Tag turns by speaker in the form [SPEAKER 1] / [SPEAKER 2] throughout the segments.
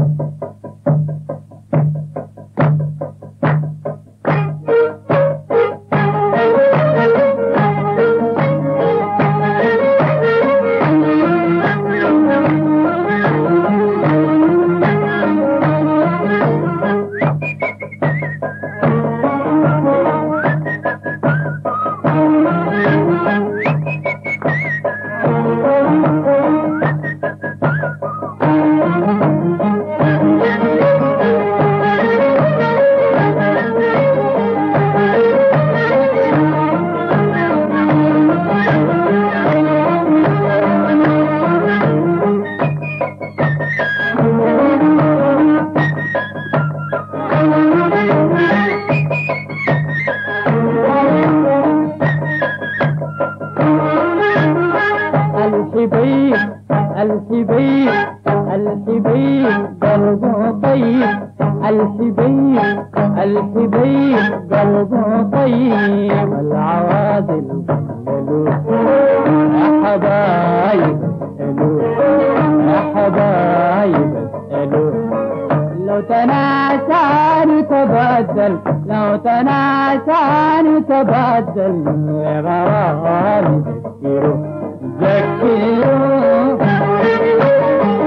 [SPEAKER 1] الحبيب الحبيب الحبيب قلبه طيب الحبيب الحبيب قلبه طيب العوادل قالوا يا حبايب اسألوا يا حبايب اسألوا لو تناسى نتبدل لو تناسى نتبدل غرامي ذكروا ذكروا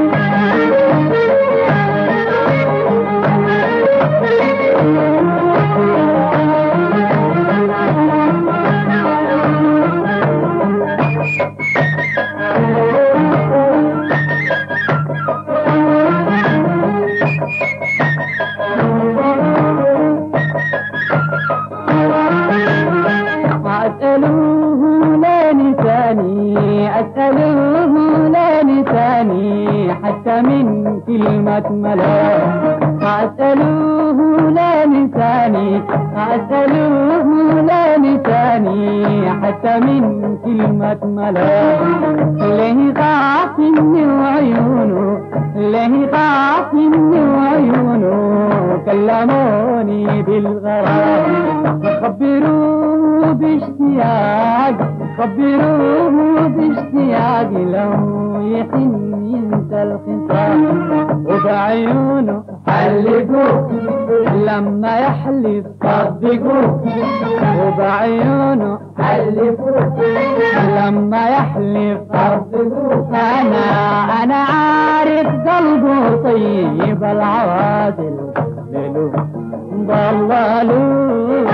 [SPEAKER 1] أسألوه لين ثاني أسألوه لين ثاني حتى من كلمة ملا أسألوه لين ثاني أسألوه لين ثاني حتى من كلمة ملا ليه غاصني وعيونه ليه غاصني وعيونه كلموني بالغرام خبروه باشتياق خبروه باشتياق لو يحن ينسى الخصام وبعيونه حلقوه لما يحلف صدقوه وبعيونه حلفوه لما يحلف صدقوه انا انا عارف قلبه طيب العوادل ضللوا ضللوا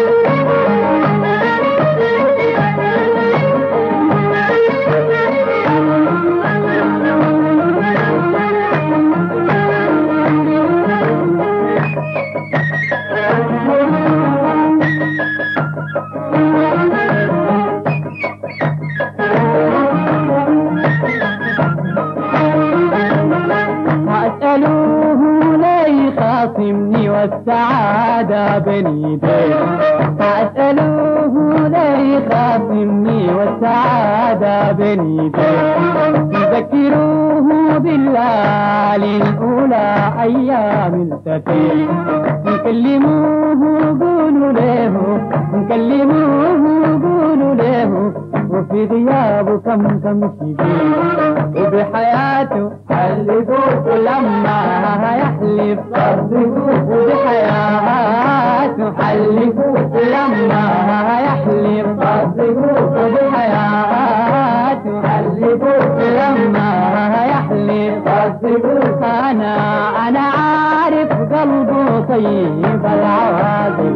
[SPEAKER 1] أسألوه لا يخاصمني والسعادة بين يديه أسألوه لا يخاصمني والسعادة بين يديه ذكروه بالليالي الأولى أيام التفيه نكلموه قولوا له نكلموه قولوا له وفي غيابه كم كم شبيه وبحياته حلفوه لما يحلف صدقوه وبحياته حلفوه لما يحلف صدقوه وبحياته حلفوه لما يحلف صدقوه انا انا عارف قلبه طيب العوادل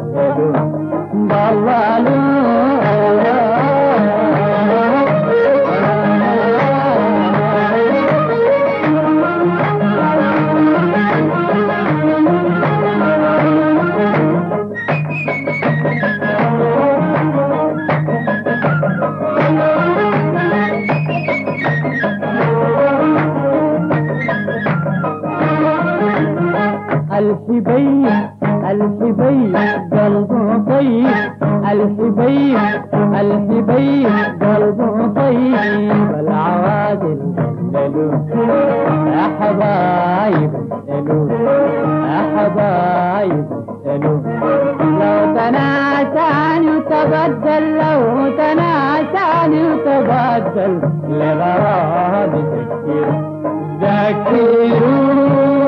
[SPEAKER 1] الحبيب الحبيب قلبه طيب الحبيب الحبيب قلبه طيب العوادل اسألوا يا حبايب اسألوا يا حبايب اسألوا لو تناساني وتبدل لو تناساني وتبدل لغرامي تذكر ذكروا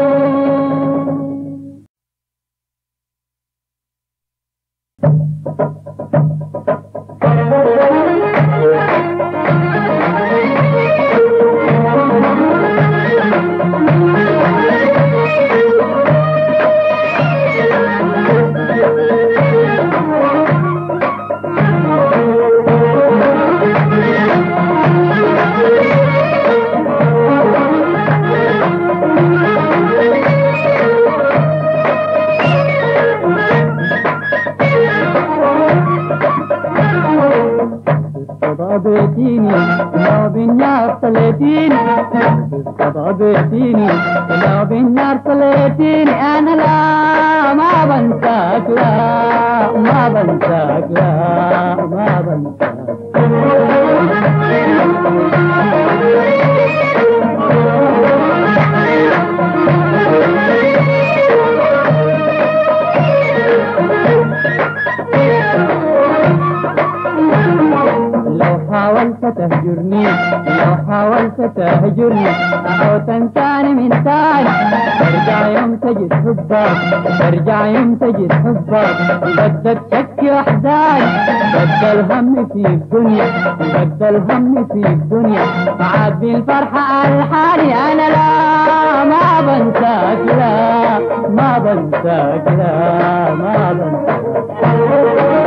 [SPEAKER 1] بالنار طليتيني بالصدى بيتيني لو بالنار طليتيني انا لا ما بنساك لا ما بنساك لا ما بنساك لو حاولت تهجرني لو حاولت تهجرني أو تنساني من تاني ترجع يوم تجد حبك ترجع يوم تجد حبك بدل شك وأحزاني بدل هم في الدنيا بدل هم في الدنيا معاد بالفرحة الحالي أنا لا ما بنساك لا ما بنساك لا ما بنساك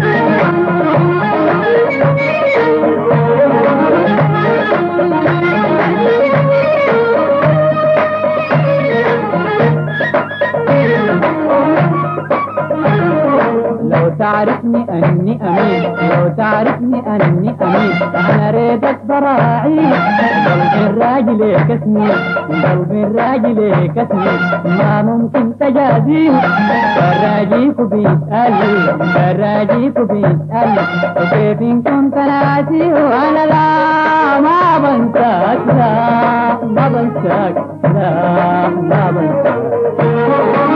[SPEAKER 1] لو تعرفني أني أمين لو تعرفني أني أمين أنا ريدك براعي قلبي الراجل كسمي قلبي الراجل كسمي ما ممكن تجازيه براجيك بيسأل براجيك بيسأل وكيف إن كنت ناسيه وأنا لا ما بنساك لا ما بنساك لا ما بنساك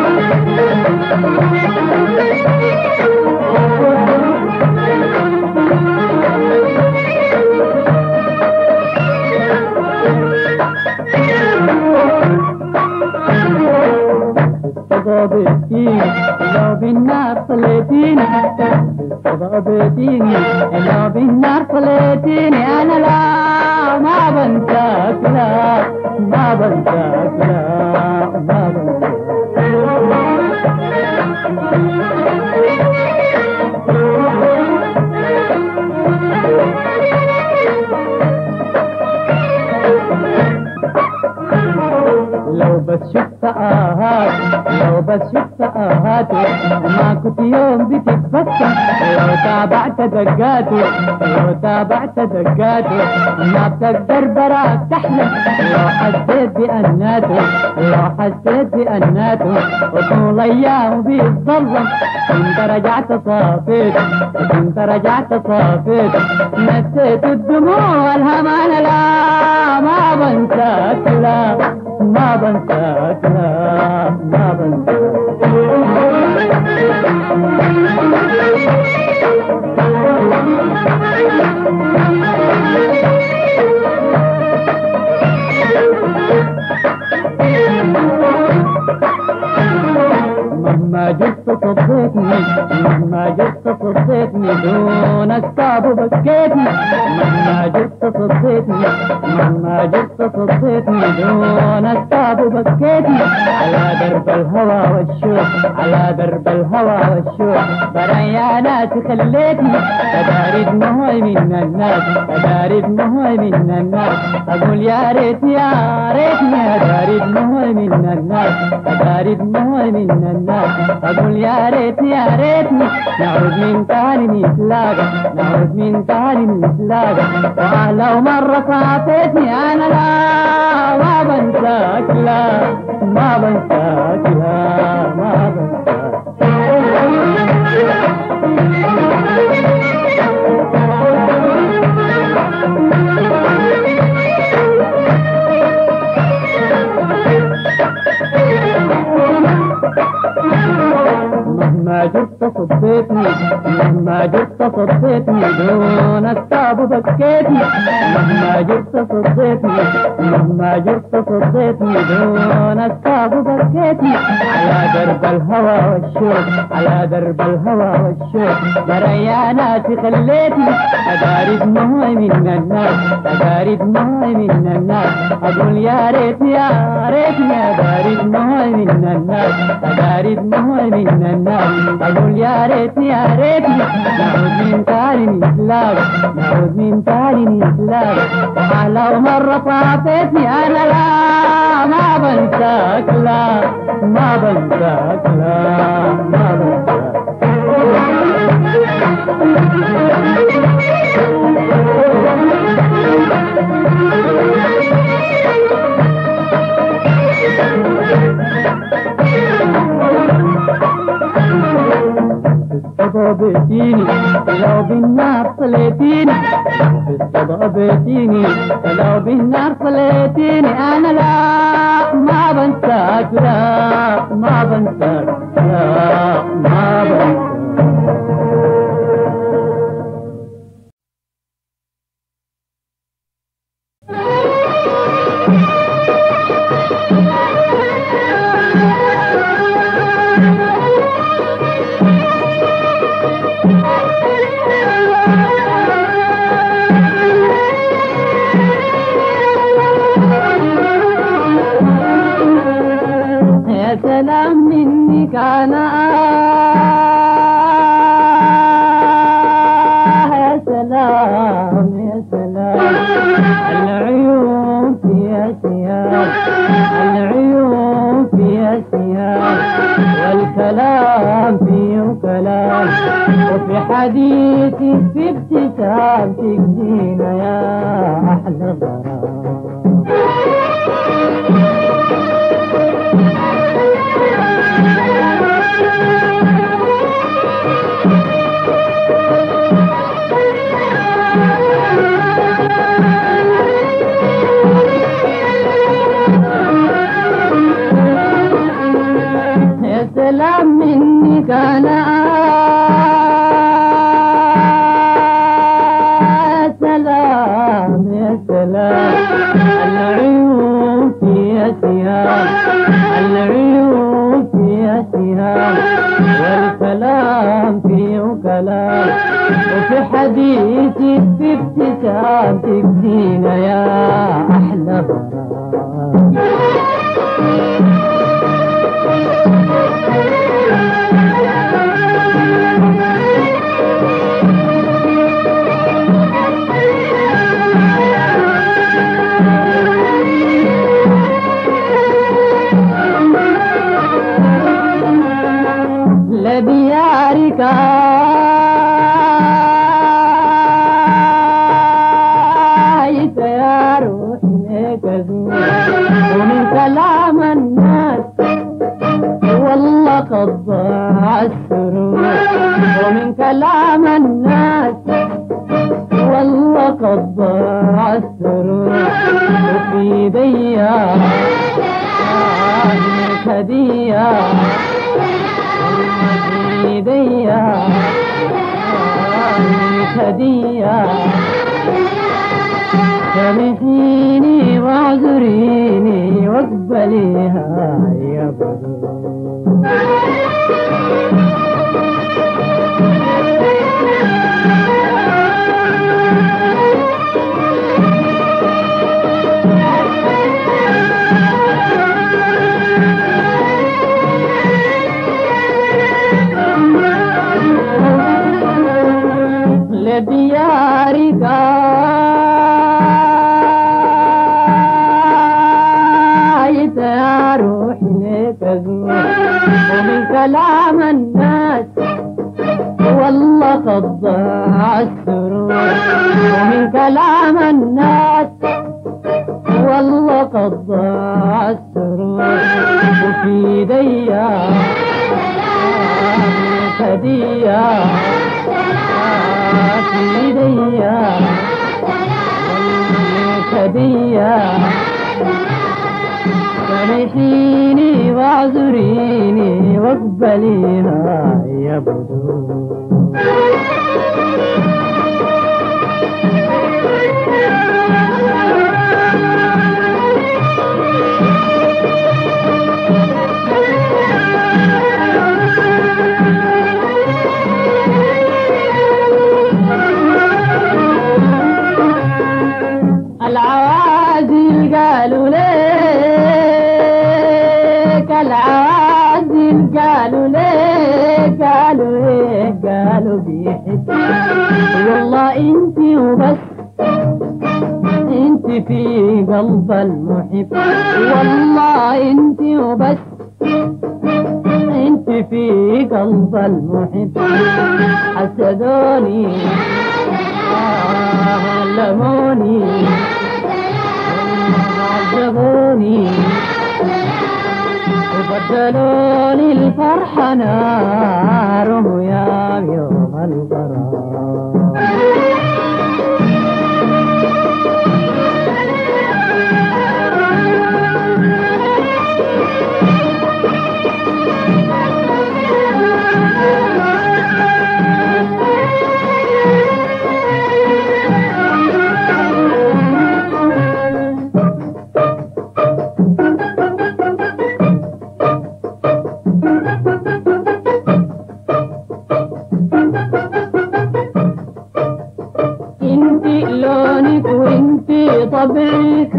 [SPEAKER 1] صدابتيني لو بالنار طليتيني صدابتيني لو بالنار طليتيني انا لا ما بنساك لا ما بنساك لا ما بنساك لو بس شفت آهات لو بس شفت آهاته ما كنت يوم بتتبسم لو تابعت دقاته لو تابعت دقاته ما بتقدر براك تحلم لو حسيت بأناته لو حسيت بأناته وطول أيام بيتظلم كنت رجعت صافيت كنت رجعت صافيت نسيت الدموع والهمان لا ما بنساك لا ما بنساك لا ما بنساك مهما جبت صديتني مهما جبت صديتني دون الصعب بكيتني مهما جبت صديتني مهما جبت صديتني دون الصعب بكيتني على درب الهوى والشوق على درب الهوى والشوق بريا ناس خليتني أداري دموعي من الناس أداري دموعي من الناس أقول يا ريت يا ريتني أداري دموعي من الناس أداري دموعي من الناس أقول يا ريت يا ريتني نعود من تاني نتلاقى نعود من تاني نتلاقى ولو مرة صافيتني أنا لا ما بنساك لا ما بنساك لا ما بنساك مهما جبت صديتني مهما جبت صديتني دون التعب بكيتني مهما جبت صديتني مهما جبت صديتني دون التعب بكيتني على درب الهوى والشوق على درب الهوى والشوق بريا ناسي خليتني أداري دموعي من الناس أداري دموعي من الناس أقول يا ريت يا ريتني أداري دموعي من الناس أداري دموعي من الناس أقول يا ريت يا ريتني نعود من تاني نتلاقى نعود من تاني نتلاقى ولو مرة صافيتني أنا لا ما بنساك لا ما بنساك لا ما بنساك استضابتيني لو بالنار طليتيني استضابتيني لو بالنار طليتيني انا لا ما بنساك لا ما بنساك لا ما بنساك يا سلام منك انا يا سلام يا سلام العيون فيها سيام العيون فيها سيام والكلام فيه كلام وفي حديثي في ابتسامتك زينة يا أحلى غرام يا سلام منك انا يا سلام يا سلام العيون فيها سهام العيون فيها سهام والكلام فيه كلام وفي حديثي في ابتسامتك زينة يا أحلى غرام لديارك آيت يا روحي لك ومن كلام الناس والله قد ضاع السرور ومن كلام الناس والله قد ضاع السرور وفي ديار هدية هدية هدية سامحيني واعذريني واقبليها يا بدر لديارك آيت يا روحي لك أزور ومن كلام الناس والله قد ضاع السرور ومن كلام الناس والله قد ضاع السرور وفي ديا هدية في ديا هدية سامحيني واعذريني واقبليها يا بدور العوازل قالوا ليك العوازل قالوا ليك قالوا ليك قالوا بيحس والله انت وبس انت في قلب المحب والله انت وبس انت في قلب المحب حسدوني آه لموني خانوني وبدلوني الفرحة نار ويا يوم القرار انتي لونك وانتي طبعك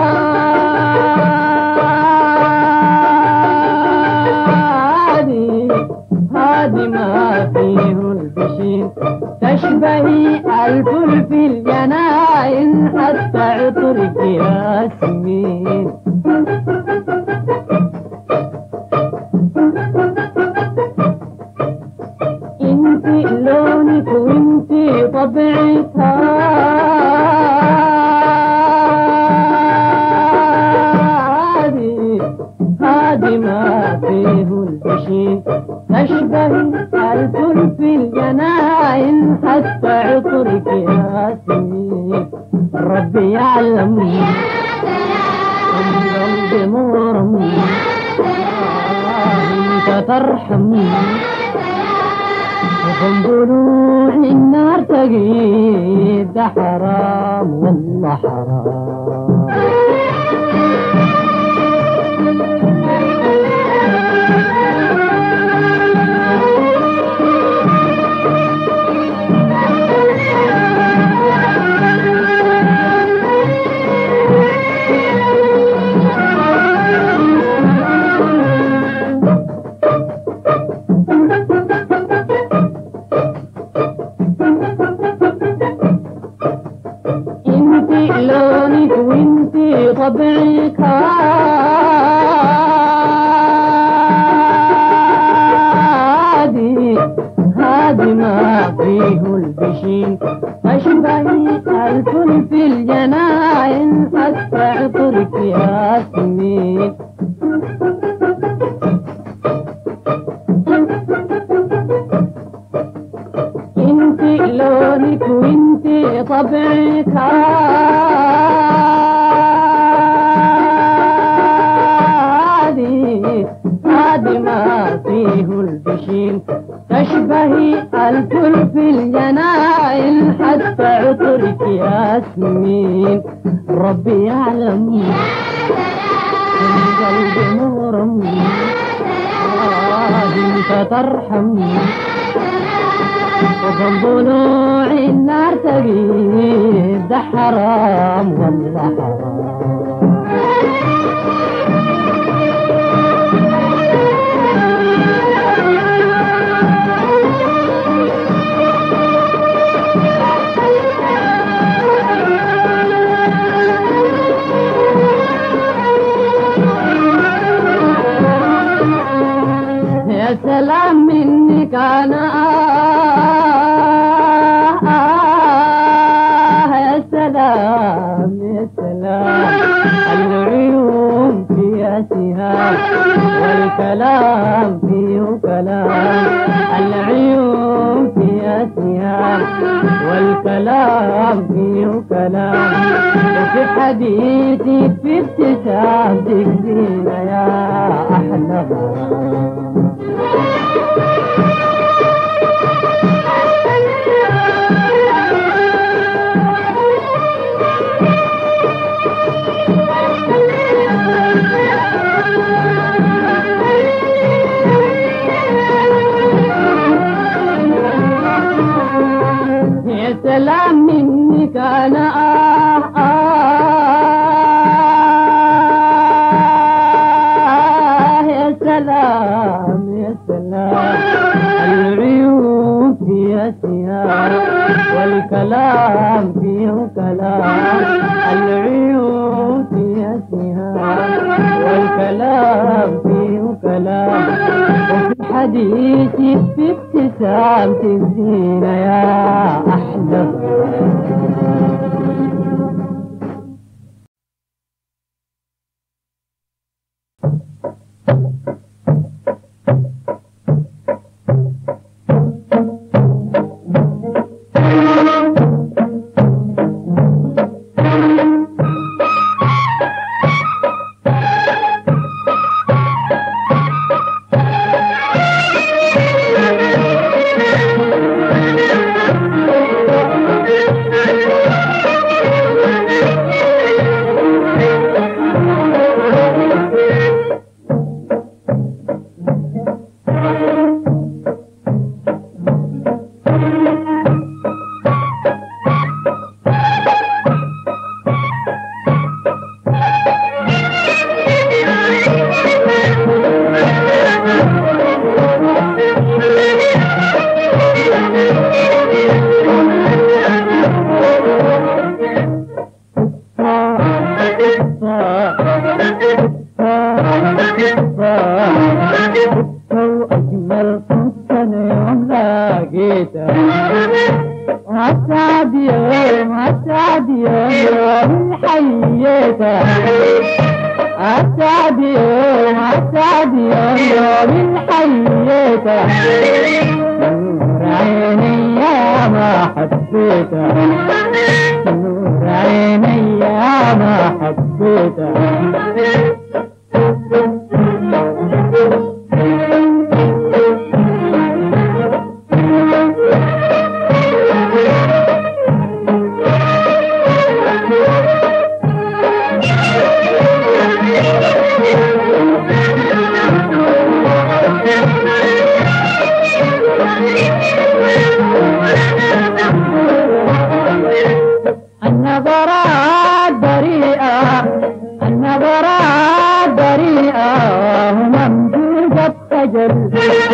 [SPEAKER 1] هادي هادي ما فيه البشير تشبهي الفل في الجناين حتى عطرك ياسمين انتي لونك وانتي طبعك هادي هادي ما فيه البشير تشبهي الفل في الجناين حتى عطرك ياسمين ربي يعلم قلبي مغرم انت ترحم وفم ضلوع النار تقيد ده حرام والله حرام انتي لونك وانتي طبعك هادي هادي ما فيه البشير أشبهي الفل في الجناين حتى عطرك ياسمين انتي لونك وانتي طبعك هادي هادي ما فيه البشير تشبهي الفل في الجناين حتى عطرك ياسمين ربي يعلم قلبي مغرم آه انت ترحم وفم ضلوع النار تقيد ده حرام والله حرام يا سلام منك انا آه آه يا سلام يا سلام العيون فيها سهام والكلام فيه كلام العيون فيها سهام والكلام فيه كلام وفي حديثك في ابتسامتك زينة يا أحلى غرام يا سلام منك انا آه آه يا سلام يا سلام العيون فيها سهام والكلام فيه كلام العيون فيها سهام والكلام فيه كلام وفي حديثك في ابتسامتك زينة يا أحلى وأجمل فستان يوم لقيته وأسعد يوم أسعد يوم يوم حييته أسعد يوم أسعد يوم يوم حييته نور عيني يا ما حبيته نور عيني يا ما حبيته النظرات بريئة النظرات بريئة وممدودة خجل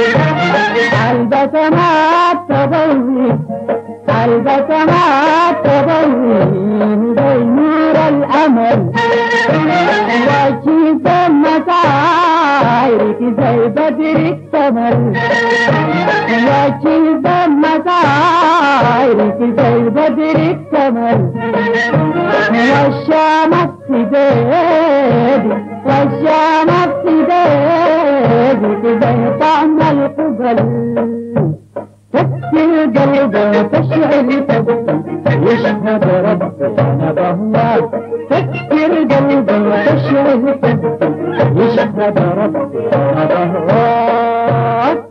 [SPEAKER 1] البسمات تضوي البسمات تضوي زي نور الأمل وجهي مسايرك زي بدر الكمل وجهي مسايرك زي بدر الكمل والشمس في بيدي والشمس في بيدي زي طعم القبل تكفي القلب وتشعل تبكي يشهد ربي انا بهواك تكفي القلب وتشعل تبكي يشهد ربي انا بهواك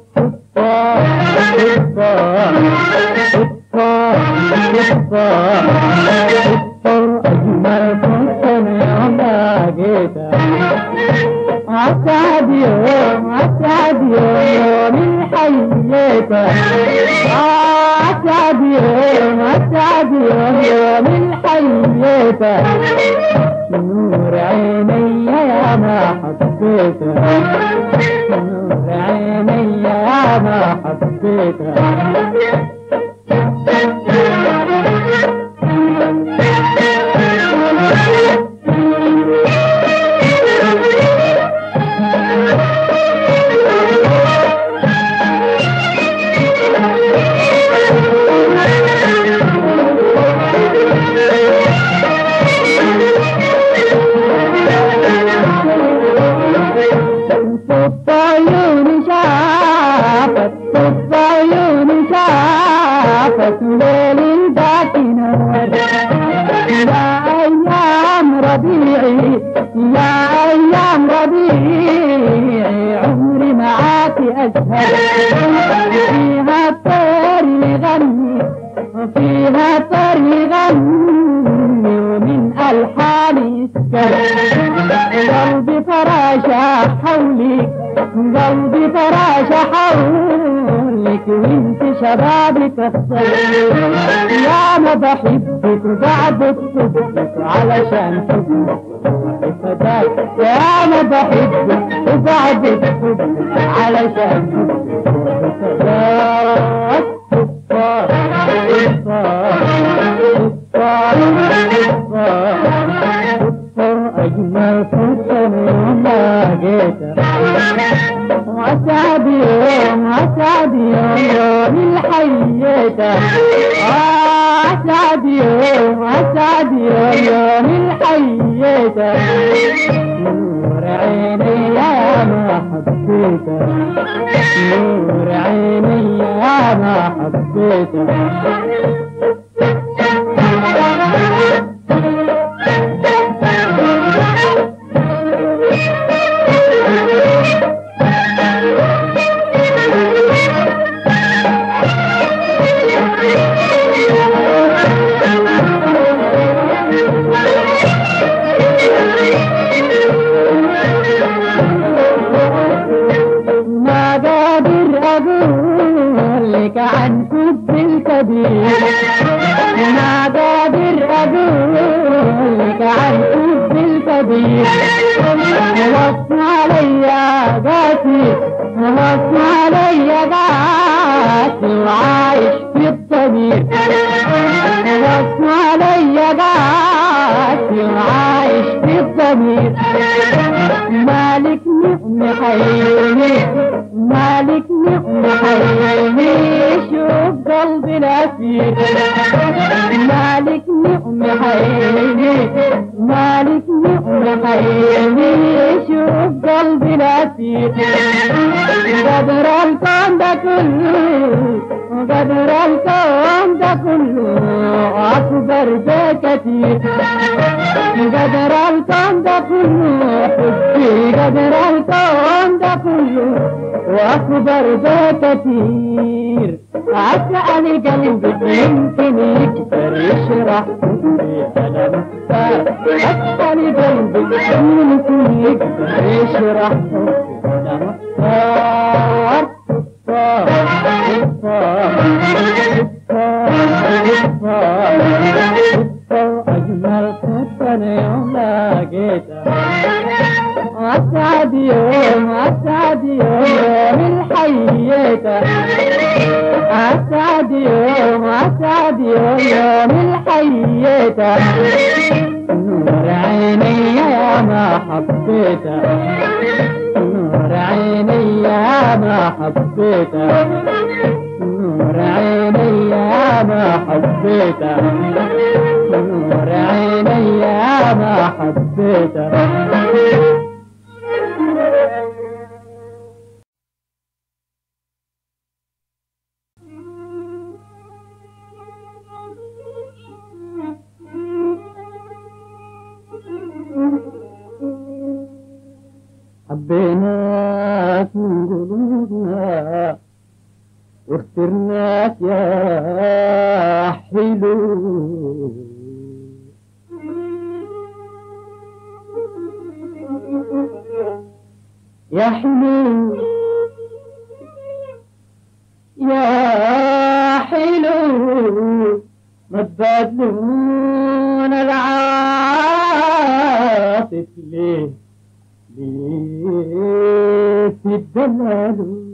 [SPEAKER 1] أجمل فستان يوم لقيته أسعد يوم أسعد يوم من حييته أسعد يوم أسعد يوم من حييته نور عيني يا ما حبيته نور عيني يا ما حبيته صف عيوني شافت صف عيوني شافت ليل الباكي نور يا أيام ربيعي يا أيام ربيعي عمري معاك أزهر فيها الطير يغني وفيها طير يغني ومن ألحاني يسكر قلبي فراشة حولك قلبي فراشة حولك وانت شبابك الصغير يا ما بحبك وبعبد صدقك علشان حبك فداك يا ما بحبك وبعبد صدقك علشان حبك فداك صفار صفار صفار أجمل فستان يوم لقيته وأسعد يوم أسعد يوم يوم الحييته أسعد يوم أسعد يوم يوم الحييته نور عيني يا ما حبيته نور عيني يا ما حبيته ما قادر أقول لك عن حب الكبير ما قادر أقول لك عن حب الكبير وصى علي قاسي وصى علي قاسي وعايش في الطبيب وصى علي قاسي وعايش في الطبيب ضمير مالك نعم حيني مالك نعم حيني شوف قلبي الأسير مالك نعم حيني مالك نعم حيني شوف قلبي الأسير قدر الكون ده كله قدر الكون ده كله أكبر بكثير قدر الكون ده كله حبي قدر الكون ده كله وأكبر بكثير أسأل قلبي يمكن يكبر يشرح حبي أنا مختار أسأل قلبي يمكن يكبر يشرح حبي أنا مختار أجمل فتن يوم لقيتها أسعد يوم أسعد يوم الحييتها أسعد يوم أسعد يوم الحييتها نور عيني يا ما حبيتها نور عيني يا ما حبيتها نور عيني يا ما حبيتها نور عيني يا ما حبيتها حبيناك من قلوبنا واخترناك يا حلو يا حلو يا حلو ما تبادلون العاطف ليه ليه تدللوا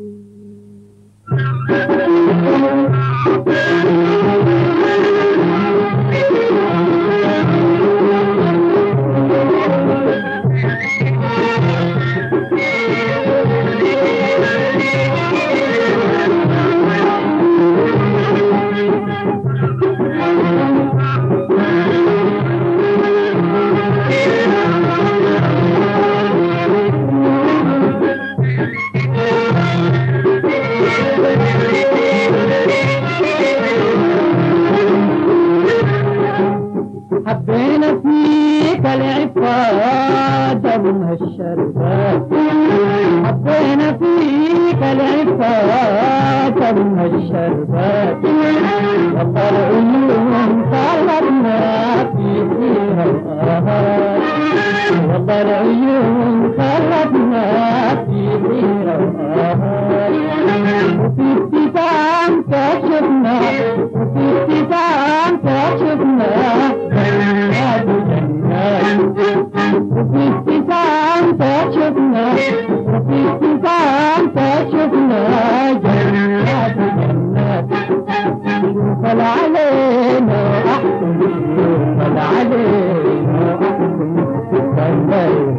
[SPEAKER 1] حبينا فيك العفاد من هالشربات حبينا فيك العفاد من هالشربات والله العيون طلبنا فيها الآهات والله العيون طلبنا فيها الآهات وفي ابتسام كشفنا وفي ابتسام كشفنا جنات جنات وفي ابتسام كشفنا وفي ابتسام كشفنا جنات جنات فلا علينا أحسن فلا علينا أحسن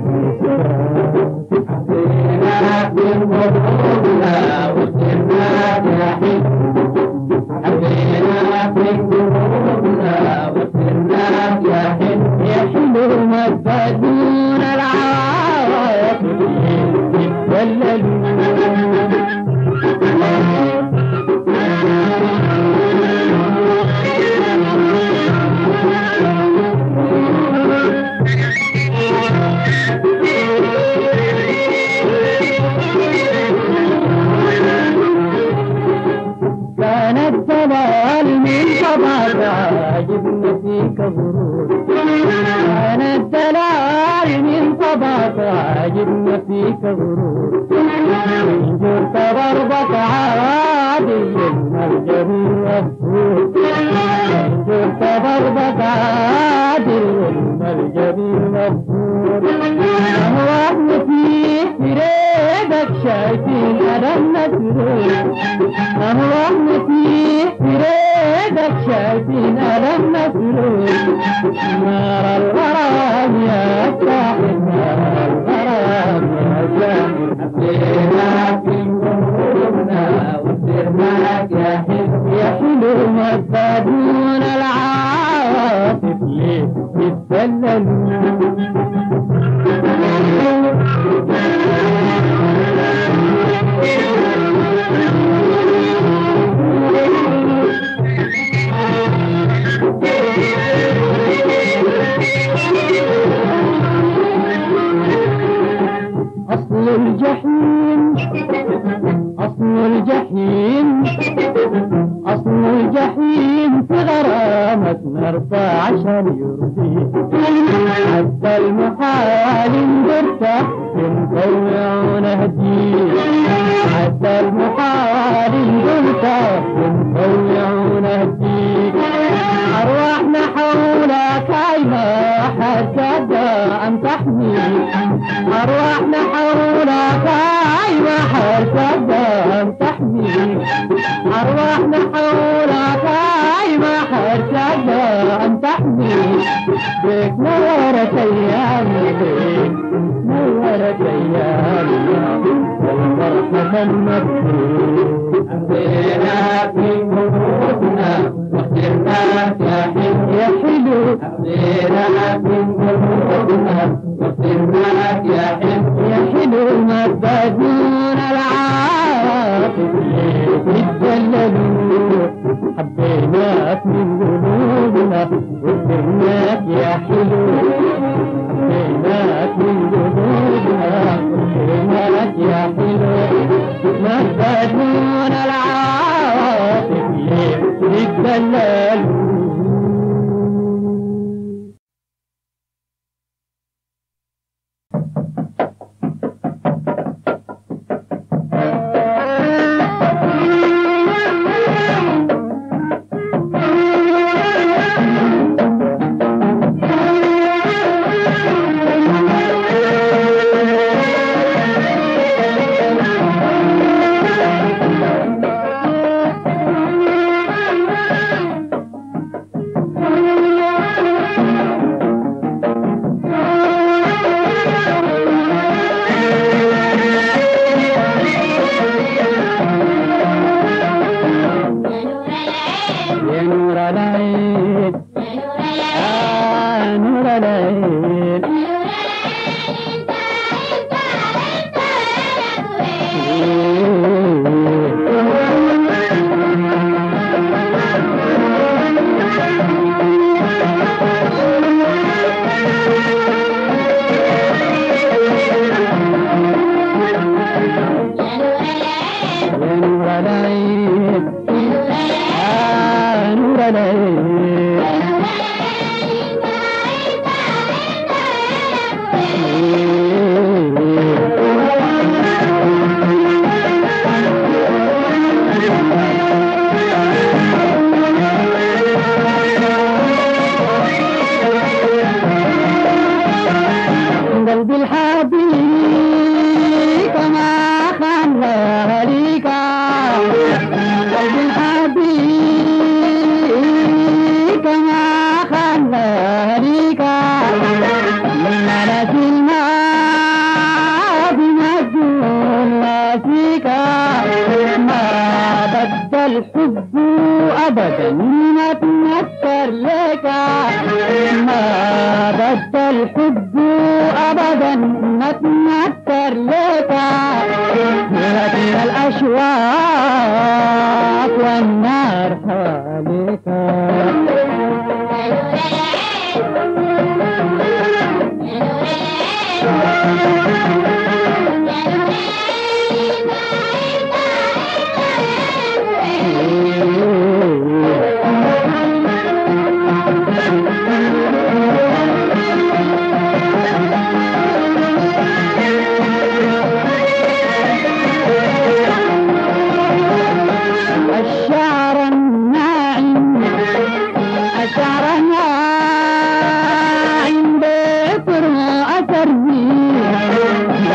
[SPEAKER 1] حبينا من قلوبنا وسرنا يحيي حبينا من قلوبنا وسرنا يحيي يحلو مبدون العواطف كان الدلال من طبعك عاجبنا فيك غرور كان الدلال من طبعك عاجبنا فيك غرور إن جرت ضربك عادي الجميل مفهوم إن جرت ضربك عادي الجميل مفهوم أهوى فيك بريدك شايفين أنا النسرور أهوى فيك بريدك بعدك شايفين ألم مسلول نار الغرام يا ساحل نار الغرام يا ساحل حبينا في قلوبنا وسرناك يا حلو يا حلو مصدون العواطف ليه يتدللوا أصل الجحيم أصل الجحيم أصل الجحيم في غرامة نرفع عشان يرضيك حتى المحال نرتاح نطوع ونهديك حتى المحال نرتاح نطوع ونهديك أرواحنا حولك عينا حتى أن تحميك أرواحنا حولك عينا حتى أن تحميك أرواحنا حولك عينا حتى أن تحميك بك نورت أيامي بك نورت أيامي والفرحة المكتوب أمدينا في قلوبنا واخترناك يا حلو يا حلو أمدينا في قلوبنا واخترناك يا حلو يا حلو مددون العاطف يتجللوا حبيناك من قلوبنا واخترناك يا حلو حبيناك من قلوبنا واخترناك يا حلو مددون العاطف يتجللوا يا نور العين آه نور العين يا نور العين آه نور العين قلبي الحبيب ما خلى ليك قلبي الحبيب ما خلى ليك من ملك الماء بمجنون فيك ما بدل الحب ابدا ما تنكر لك ما بدل الحب ابدا ما تنكر لك لكن الاشواق والنار حواليك الشعر الناعم الشعر الناعم بيطر أثر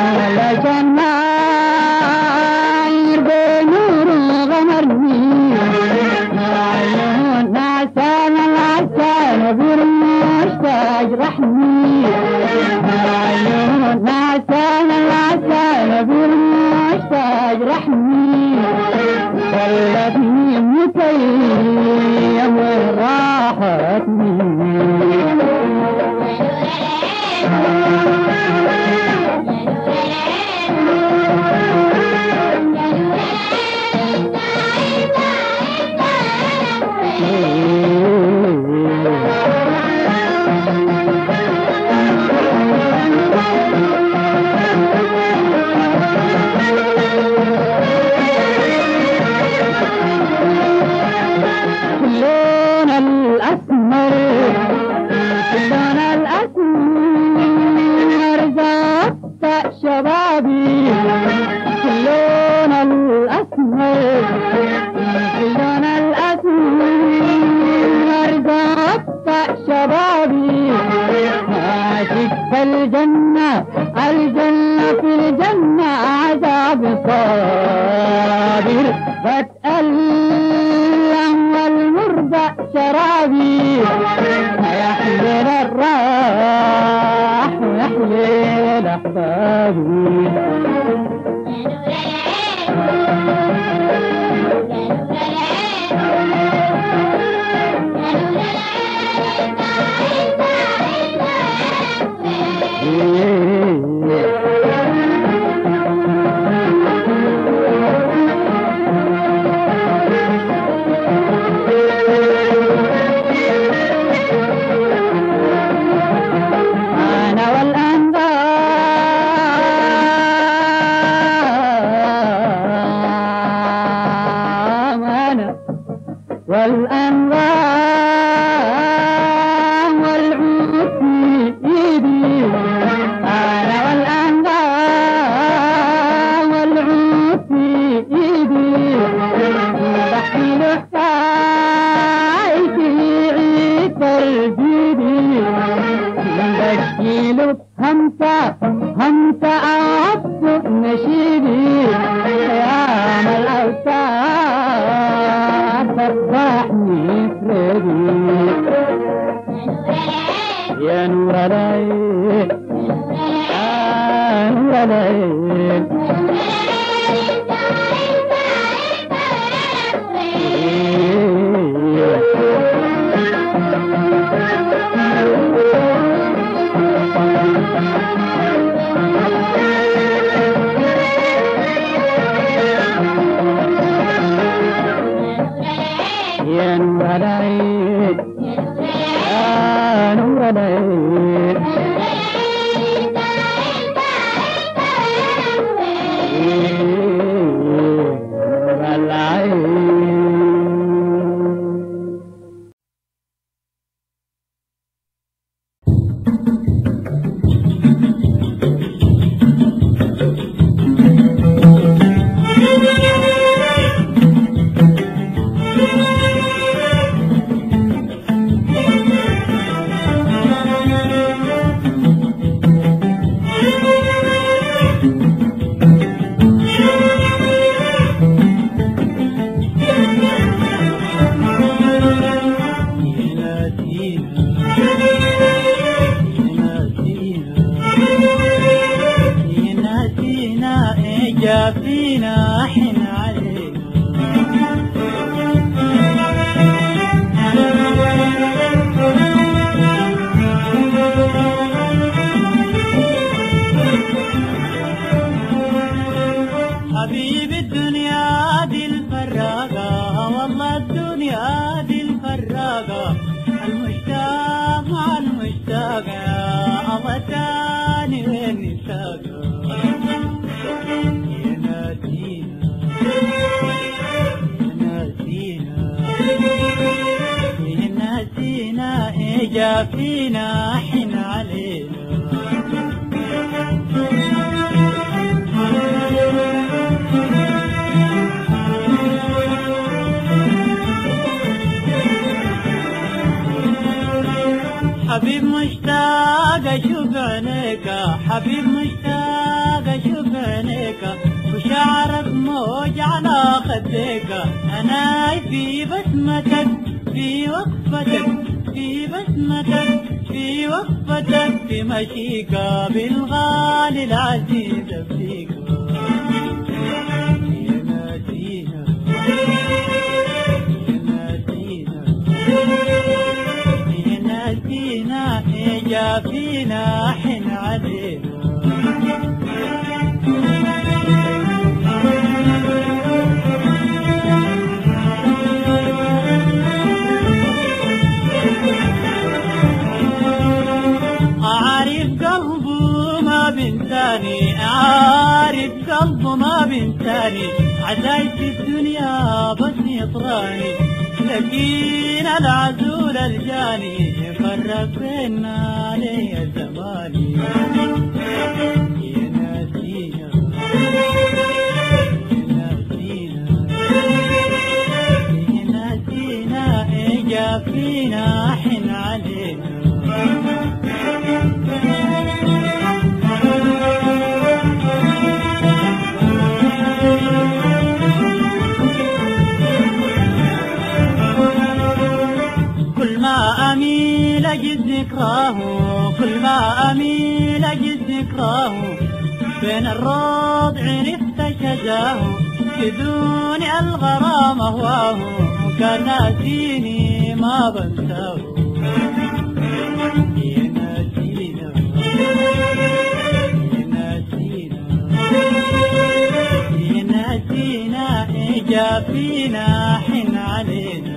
[SPEAKER 1] شبابي في اللون الأسمر في اللون الأسمر قطع شبابي عاشق في الجنة الجنة في الجنة عذاب صابر بتألم والمرضى شرابي يحمل الراح ويحمل أحبابي أنا والأنغام أنا والأنغام والعود في إيدي أنا والأنغام والعود في إيدي بحكي له حكايتي عيد الجدي بحكي له همسة همسة أعطف نشيدي يا مال الأوتار تفضحني فريدي يا نور العين يا نور العين يا نور العين يا نور العين نور العين
[SPEAKER 2] فينا حن علينا حبيب الدنيا دي الفراقة والله الدنيا دي الفراقة المشتاق مع المشتاق يا الله تاني وين نساقة يا نادينا يا نادينا يا نادينا إجا فينا حن علينا حبيب مشتاق اشوف عينيك حبيب مشتاق اشوف عينيك وشعرك موج على خديك انا في بسمتك في وقفتك في بسمتك في وقفتك في مشيك بالغالي العزيز فيك يا نادينا يا نادينا فينا فينا إجا فينا حن علينا عارف قلبه ما بنتاني عارف قلبه ما بنتاني عزايز الدنيا بس يطراني لكن العزول الجاني فرق بينا لي زماني يا ناس ذكراه بين الروض عرفت شجاه كدوني الغرام هواه كان ناسيني ما بنساه يا ناسينا يا ناسينا يا ناسينا إجا فينا حن علينا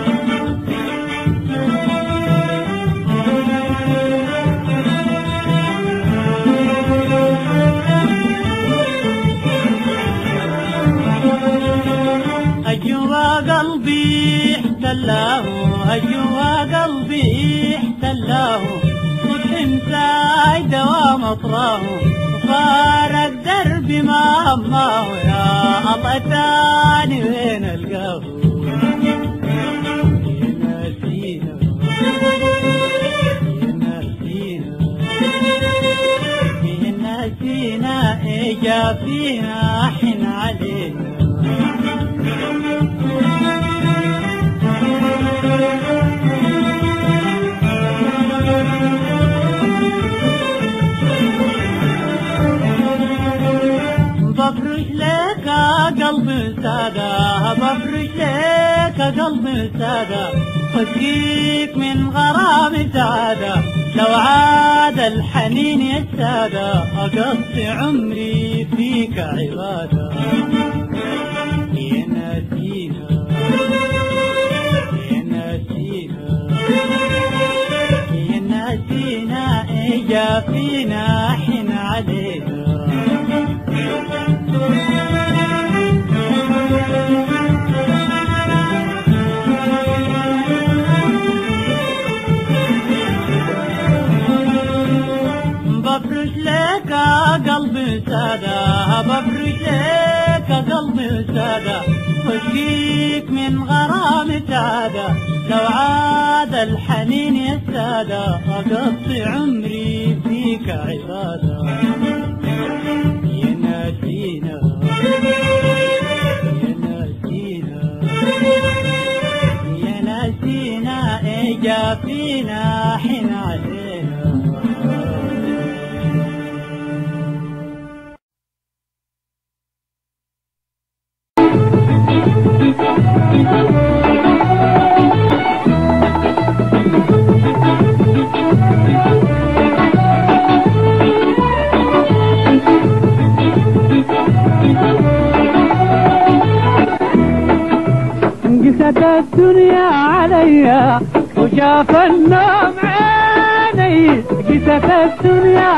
[SPEAKER 2] أجوا قلبي احتلاه أجوا قلبي احتلاه وكنت دوام أطراه وفارق دربي ما هماه يا الله تاني وين القاه يا ناسينا يا ناسينا يا ناسينا إجا فينا حن علينا بفرش لك قلب سادة بفرش لك قلب سادة واسقيك من غرام سادة لو عاد الحنين يا سادة أقضي عمري فيك عبادة يا ناسينا يا ناسينا يا ناسينا إجا فينا حن علينا بفرش لك قلب سادة بفرش لك قلب سادة واشقيك من غرام سادة لو عاد الحنين يا سادة أقضي عمري فيك عبادة يا ناسينا يا ناسينا يا ناسينا إجا فينا حين علينا
[SPEAKER 1] انقست الدنيا عليا وشاف النوم عيني انقست الدنيا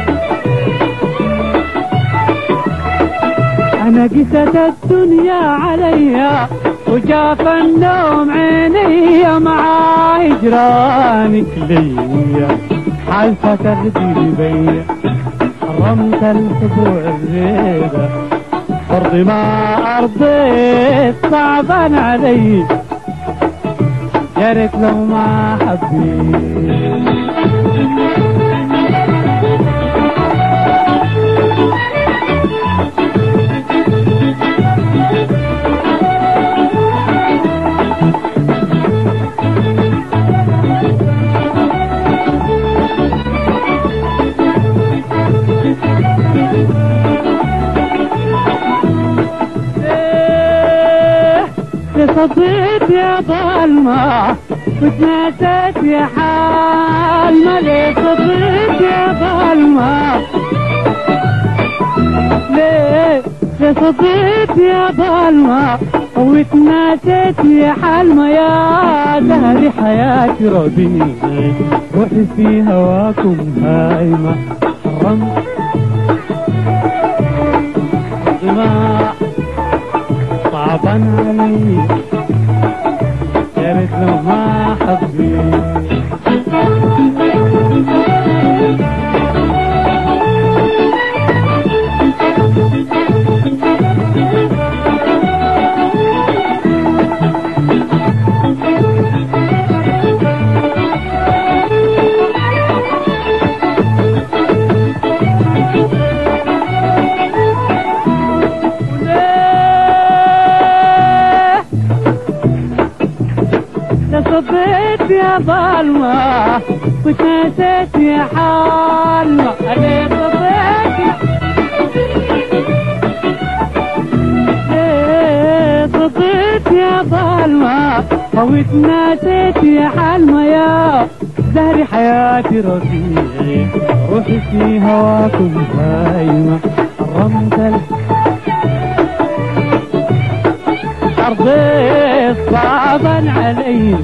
[SPEAKER 1] انا قست الدنيا عليا وشاف النوم عيني مع هجرانك ليا حالفة تغدي بيا حرمت الحبوع الريدة أرضي ما أرضيت صعبا علي يا ريت لو ما حبيت صديت يا ظلمة وتناسيت يا حالمة ليه صديت يا ظلمة ليه ليه صديت يا ظلمة وتناسيت يا حالمة يا زهري حياتي ربيعي روحي في هواكم هايمة حرمت دماء صعبا علي يا ريت لو ما حبيت صبيت يا ظلمة وتنسيت يا حالمة أنا صبيت طويت ناسيت يا حلمة يا زهري حياتي رفيعي روحي في هواكم هايمة حرمت الأرض صعبا علي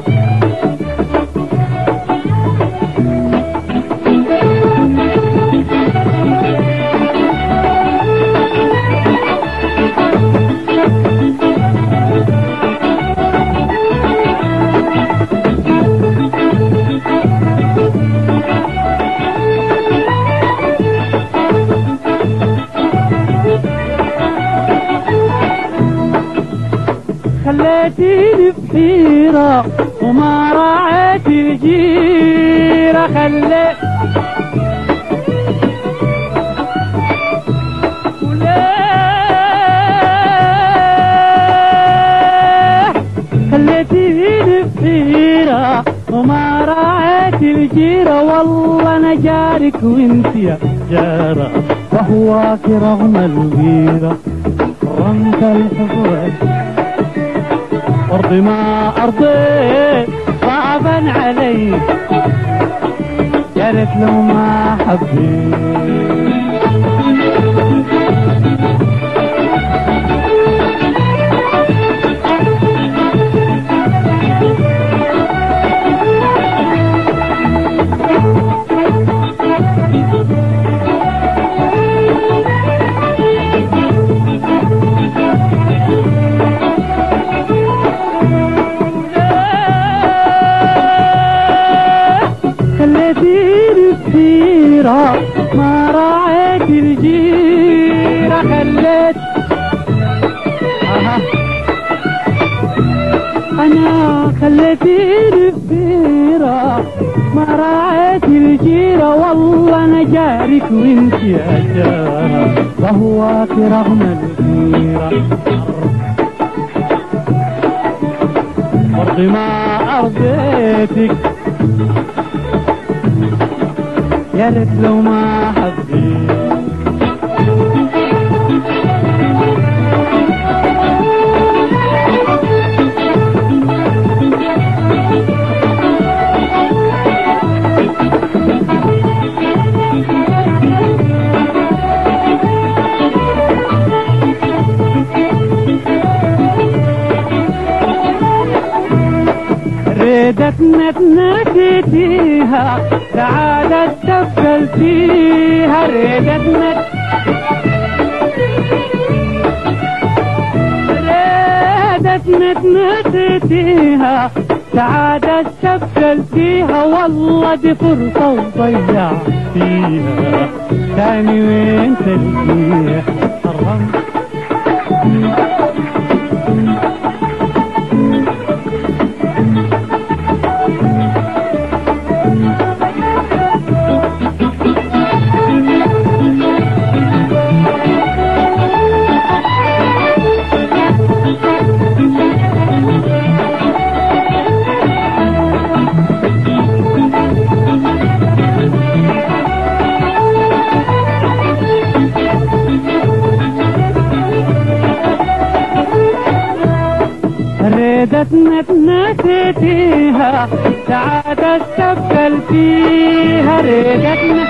[SPEAKER 1] خليتيني في حيرة وما راعيت الجيرة خليت وليه خليتيني في حيرة وما راعيت الجيرة والله انا جارك وانت يا جارة وهواك رغم الغيرة رمت الحفرة أرضي ما أرضيت صعبا علي يا ريت لو ما حبيت خليتيني كثيرة ما راعيت الجيرة خليت آه. أنا خليتيني كثيرة ما راعيت الجيرة والله أنا جارك وانت يا جارة وهواك رغم الغيرة أرضي ما أرضيتك يا ريت لو ما حبيت ريدك نتنسيتيها سعادة تفضل فيها ريدك نت ريدك نتنسيتيها سعادة تفضل فيها والله دي فرصة وضيع فيها تاني وين تلقيها حرمت ريدت نتنسيتيها سعادة تبقل فيها ريدت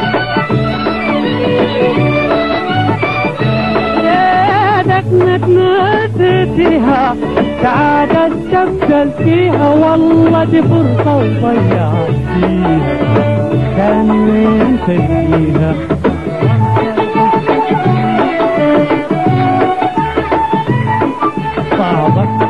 [SPEAKER 1] ريدت نتنسيتيها سعادة تبقل فيها والله دي فرصة وضيعت فيها كان وين تلقيها صعبة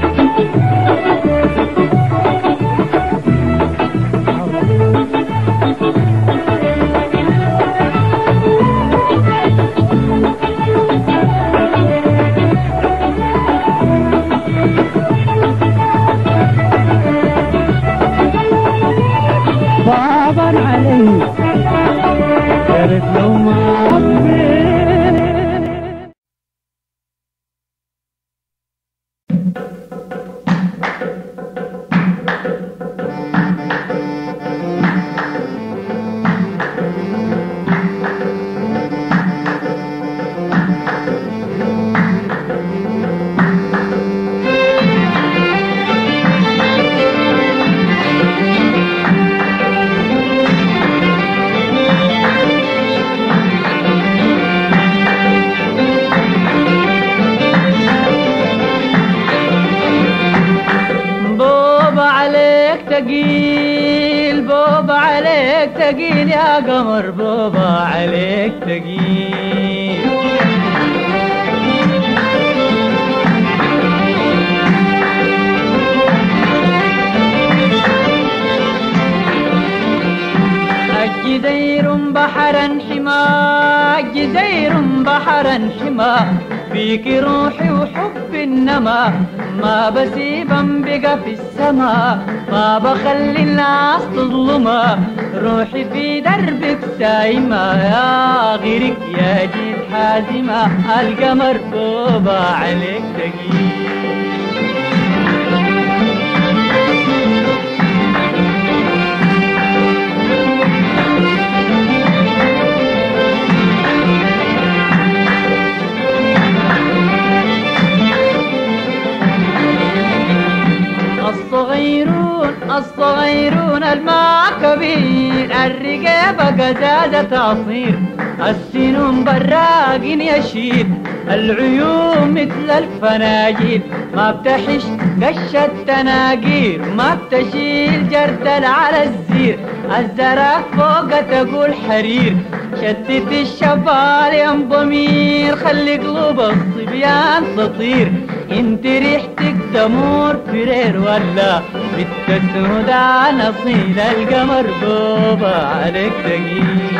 [SPEAKER 1] صعبا علي يا ريت لو ما حبيت تقيل بوبا عليك تقيل يا قمر بوبا عليك تقيل الجدير بحرا حما الجدير بحرا حما فيك روحي وحب النما ما بسيبا بقى في السما ما بخلي الناس تظلما روحي في دربك سايمة يا غيرك يا جيد حازمة القمر بوبا عليك تقيل الصغيرون الصغيرون الماء كبير الرقابة قزازة تعصير السنون براق يشيل العيون مثل الفناجيل ما بتحش قش التناقير ما بتشيل جردل على الزير الزرع فوق تقول حرير شتت الشبال يا ضمير خلي قلوب الصبيان تطير انت ريحتك تمور فرير ولا بالتسود على نصيل القمر بوبا عليك دقيق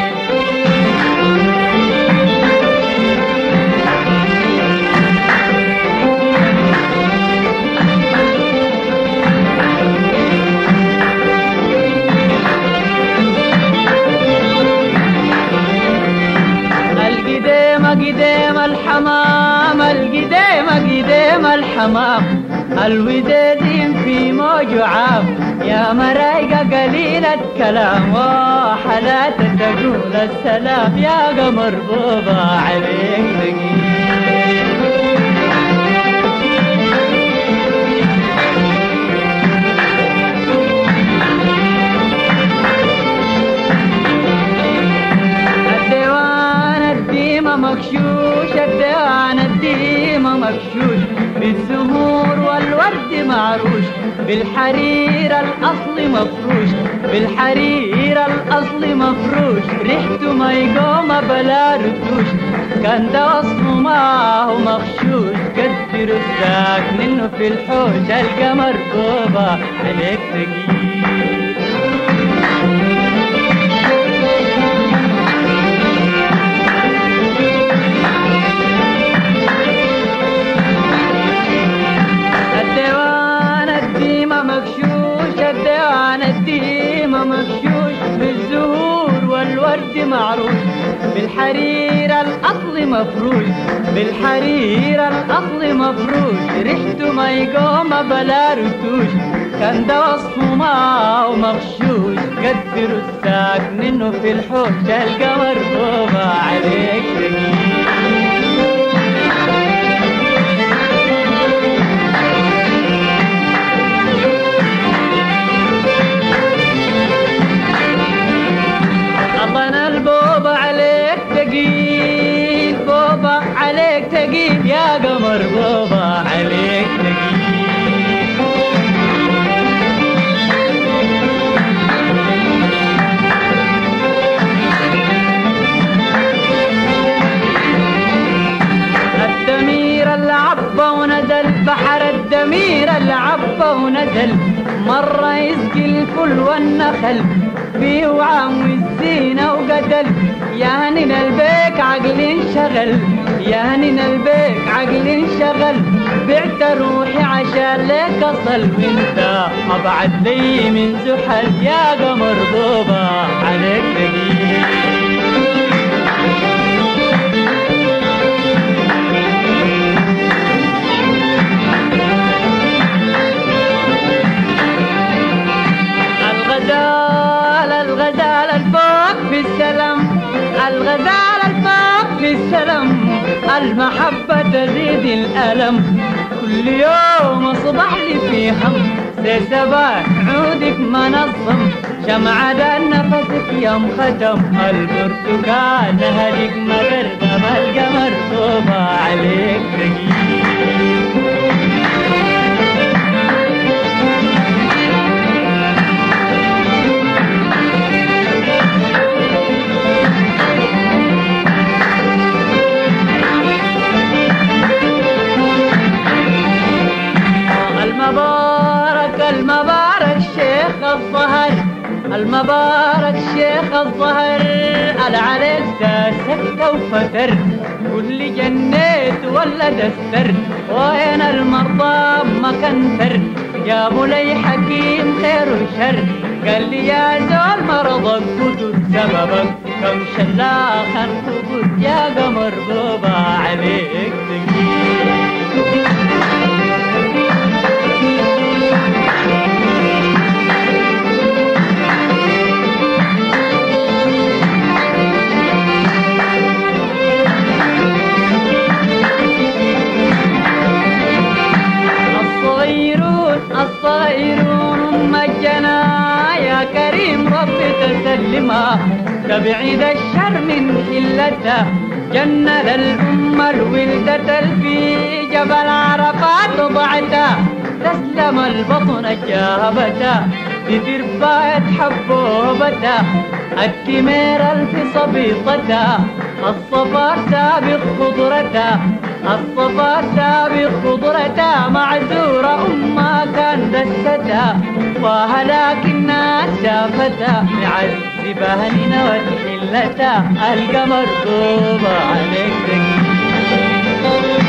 [SPEAKER 1] القديمة قديم الحمام القديمة قديم الحمام الودادين في موج عام يا مرايقة قليلة كلام وحالات تقول السلام يا قمر بوبا عليك دقيق الديوان الديمة مكشوش الديوان الديمة مكشوش بالزهور والورد معروش بالحرير الأصل مفروش بالحرير الأصل مفروش ريحته ما يقوم بلا رتوش كان ده وصفه ما هو مغشوش قدر الساك منه في الحوش القمر بوبا عليك تقيل الديوان الديمة مغشوش الديوان الديمة مغشوش بالزهور والورد معروش بالحرير الأصل مفروش بالحرير الأصل مفروش ريحته ما يقوم بلا رتوش كان ده وصفه ما ومغشوش قدر الساك منه في الحوش القمر بوبا عليك دقيق الله انا البوبة عليك تقيل بوبة عليك تقيل يا قمر بوبة عليك تقيل الدمير اللي عبى ونزل بحر الدمير اللي عبى ونزل مرة يسقي الفل والنخل في وعام والزينة وقتل يا هنين البيك عقل انشغل يا هنين البيك عقل انشغل بعت روحي عشان ليك اصل وانت ابعد لي من زحل يا قمر بوبا عليك دقيق الغزال الغزال الفوق في السلام الغزال الفوق في السلام المحبة تزيد الألم كل يوم أصبح لي في هم سبات عودك منظم شمعة نفسك يوم ختم البرتقال هديك مغرقم القمر طوبى عليك دقيق المبارك شيخ الظهر العريس سكت وفتر كل جنيت ولا دستر وين المرضى ما كنتر جابوا لي حكيم خير وشر قال لي يا زول مرضك كتب سببك كم شلاخ انت يا قمر بوبا عليك تقيل الصغيرون الصغيرون مجنا يا كريم ربي تسلما تبعيد الشر من حلته جنة للأمة الولدة في جبل عرفات ضعتا تسلم البطن جابتا بترباية حبوبتا التمير الف صبيطتا الصفار سابق خضرتا الصفار سابق خضرتا معذورة أمها كان دستتا وهلاك الناس شافتا معذبها نوت حلتا القمر طوبى عليك دقيق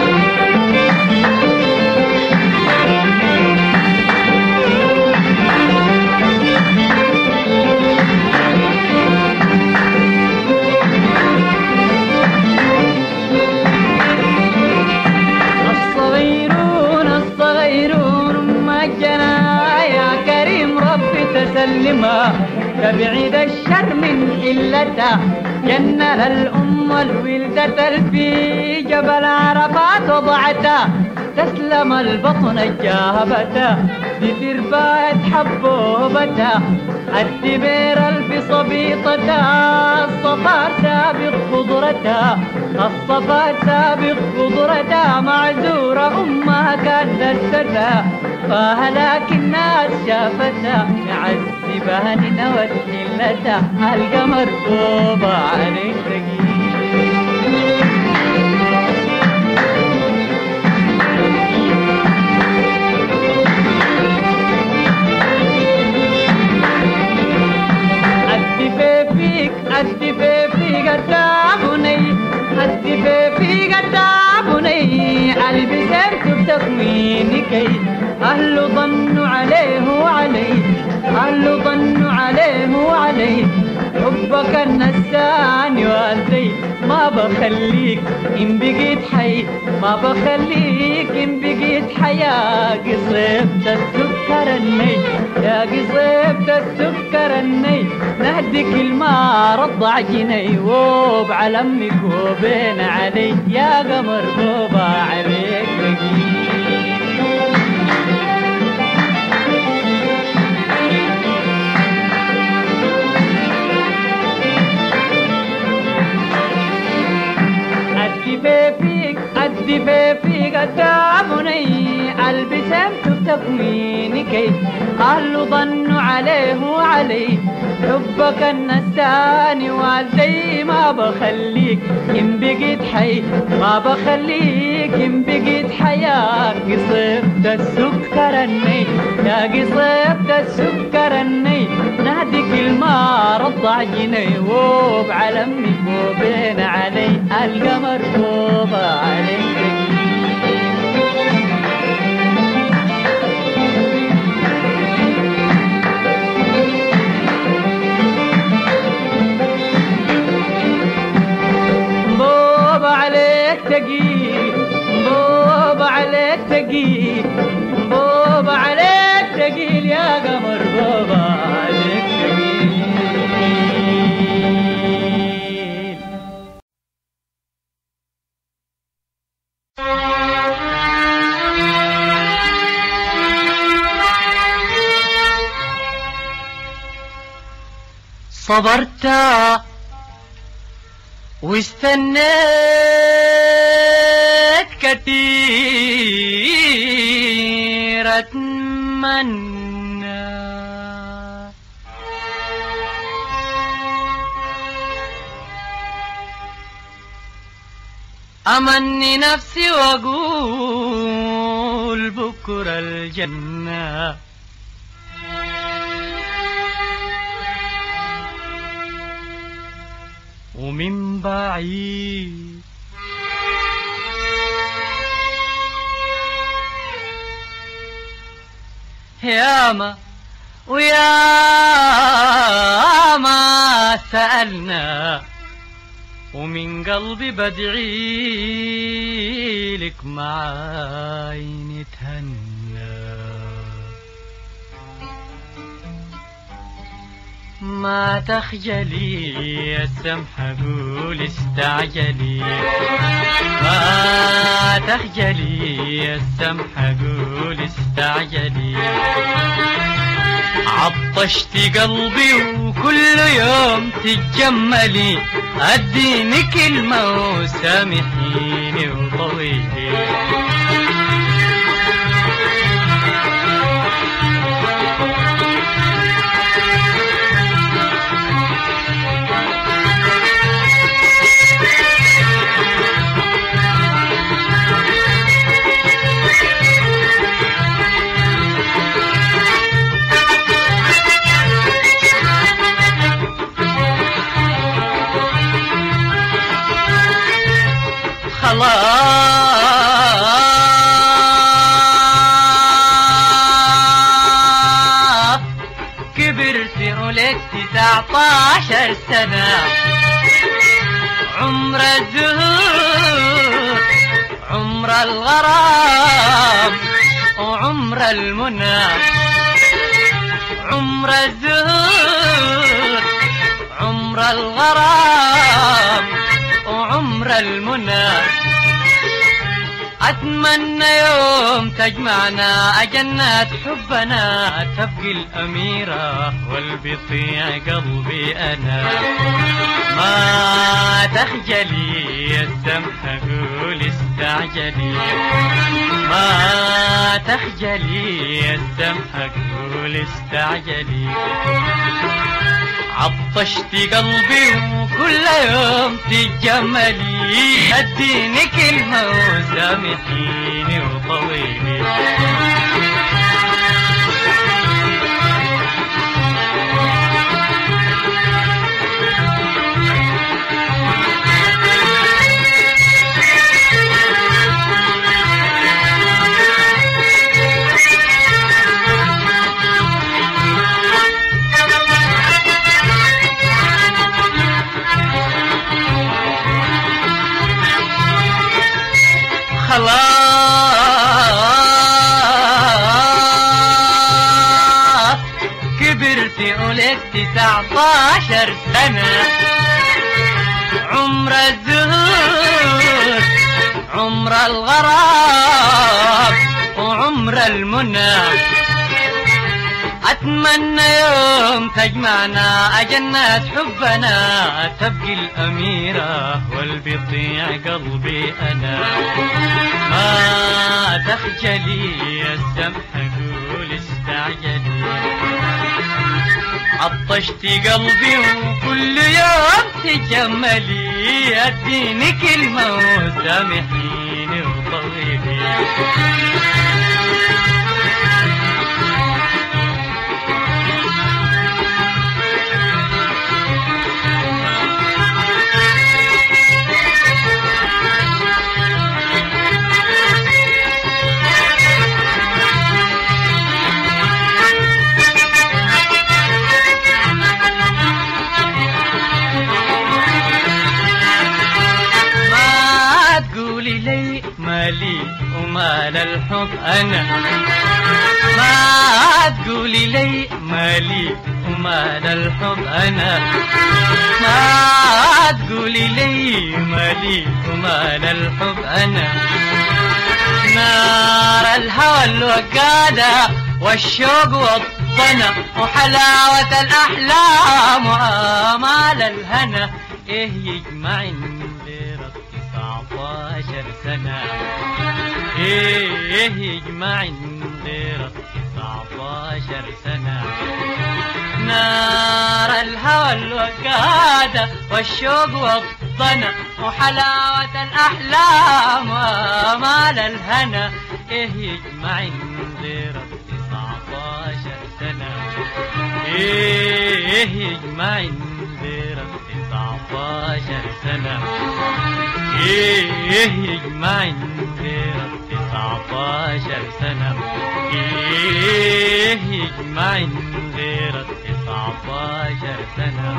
[SPEAKER 1] الصغيرون الصغيرون مجنا يا كريم ربي تسلما تبعيد الشر من حلته جنة للأم الولدة في جبل عرفات وضعته تسلم البطن الجابته بترباية حبوبته الدبير الف صبيطته الصفار سابق خضرته الصفار سابق خضرته معذورة أمها كانت دستها فهلاك الناس شافتها معذبها نوت حلتها القمر طوبى عليك دقيق الدفافيك الدفافيك التعبني الدفافيك التعبني قلبي سرت بتكوينكي أهل ظنوا عليه وعلي أهل ظنوا عليه وعلي حبك النساني والدي ما بخليك إن بقيت حي ما بخليك إن بقيت حياة قصيبت السكر الني يا قصيبت السكر الني نهدك الماء رضع جني وبعلى امك وبين علي يا قمر بوبا عليك بقيت الدفافيك الدفافيك التعبني البسمت بتكوينكي أهل ظنوا عليه وعلي حبك النساني والدي ما بخليك إن بقيت حي ما بخليك إن بقيت حياة قصيبت السكر الني يا قصيبت السكر الني نهدك الماء رضع جني وبعلى امك وبين علي القمر طوبى عليك بوب عليك تقي بوب عليك تقي بوب عليك تقيل يا قمر بوب عليك تقيل صبرت واستنيت كثير اتمنى أمني نفسي وأقول بكرة الجنة
[SPEAKER 2] ومن بعيد ياما وياما سألنا ومن قلبي بدعي لك معاي نتهنى ما تخجلي يا السمحة قول استعجلي ما تخجلي يا السمحة قول استعجلي عطشتي قلبي وكل يوم تتجملي اديني كلمة وسامحيني وطويلي خلاص كبرت ولك تسعطاشر سنة عمر الزهور عمر الغرام وعمر المنى عمر الزهور عمر الغرام وعمر المنى أتمنى يوم تجمعنا أجنات حبنا تبقي الأميرة والبطيع قلبي أنا ما تخجلي يا السمحة قول استعجلي ما تخجلي يا السمحة قول استعجلي عطشتي قلبي وكل يوم تتجملي اديني كلمة وسامحيني وطويلي خلاص كبرت ولك تسعطاشر سنة عمر الزهور عمر الغرام وعمر المنى أتمنى يوم تجمعنا أجنات حبنا تبقي الأميرة والبطيع قلبي أنا ما تخجلي يا السمحة قول استعجلي عطشتي قلبي وكل يوم تجملي اديني كلمة وسامحيني وطويلي ما تقولي لي مالي ومال الحب انا ما تقولي لي مالي ومال الحب انا ما تقولي لي مالي ومال الحب انا نار الهوى الوقادة والشوق والضنا وحلاوة الأحلام وآمال الهنا إيه يجمع ديرة تسعة عشر سنة إيه يجمع ديرة تسعة عشر سنة نار الهوى الوقادة والشوق والضنا وحلاوة الأحلام وآمال الهنا إيه يجمع غير تسعة عشر سنة إيه يجمع غير تسعة تسعتاشر سنة ايه يجمعنا غير تسعتاشر سنة ايه يجمعنا غير تسعتاشر سنة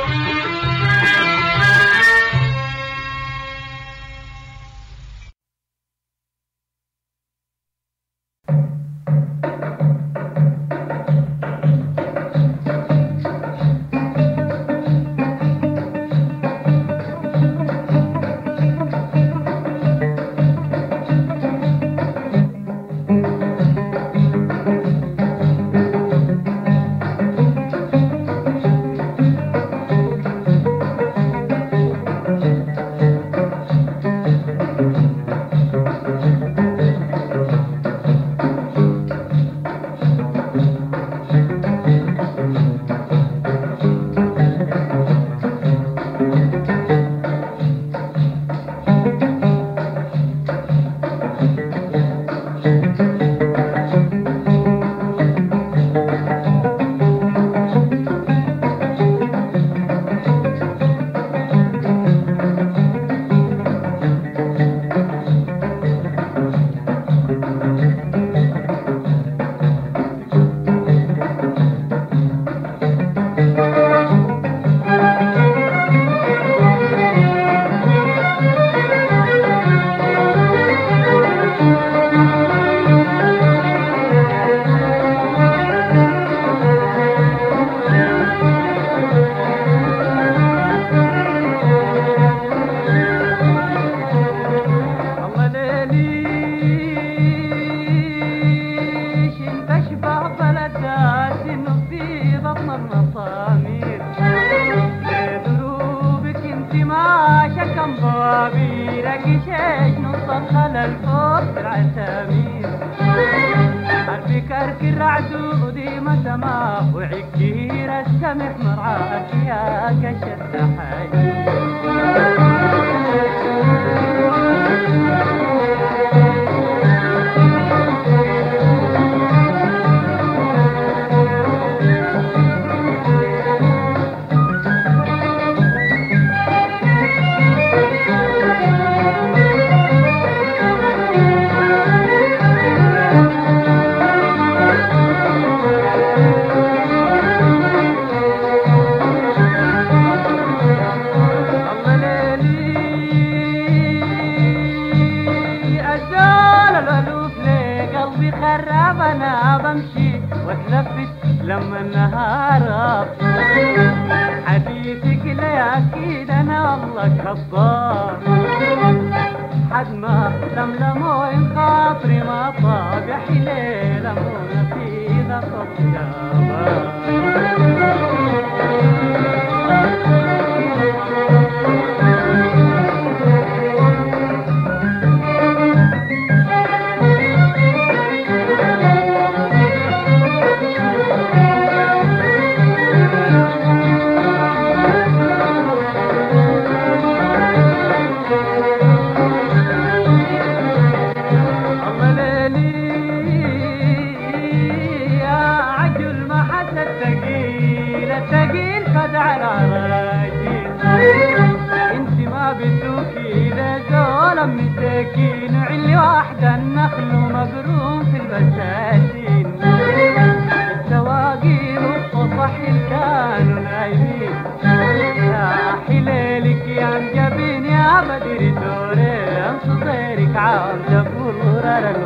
[SPEAKER 1] الله ليليش انت اشبه بلدات انه في بطن المصامير لدروبك انت ماشى كم ضوابيرك شيش نص الخلل فوق العتامير حرفك ارك الرعدودي ما سما وعكير السمح مرعاك يا كشف حي الله ليلي أزال الألوف لي قلبي خراب أنا بمشي واتلفت لما النهار أطلع حديثك لا أكيد أنا والله كبار حد ما لملمو إن خاطري ما طاب يا حليل أمونا في ذا الله ليلي يا عجل ما حتى الثقيل الثقيل خدع العراجيل انت ما بتوكي لزول مساكين علي واحدة النخل ومقروم في البساتين السواقين والصحي كانوا نايمين يا حليلك يا مجبين يا بدر دوري امس طيرك عام دبور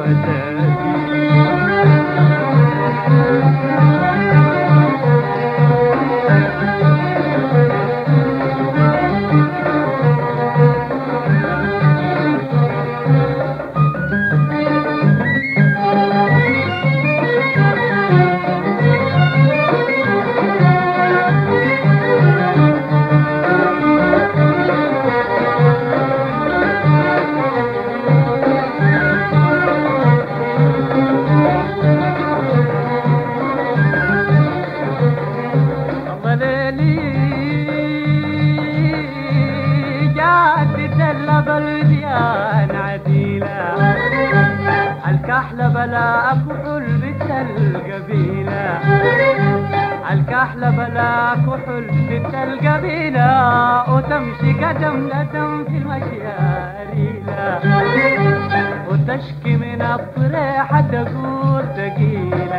[SPEAKER 1] الوساتين الله ليلي جات تدلى بالوديان عديلة عالكحلة بلا كحول بنت القبيلة عالكحلة بلا كحول بنت القبيلة وتمشي قدم لدم في المشياريلة وتشكي من الطريحة تقول ثقيلة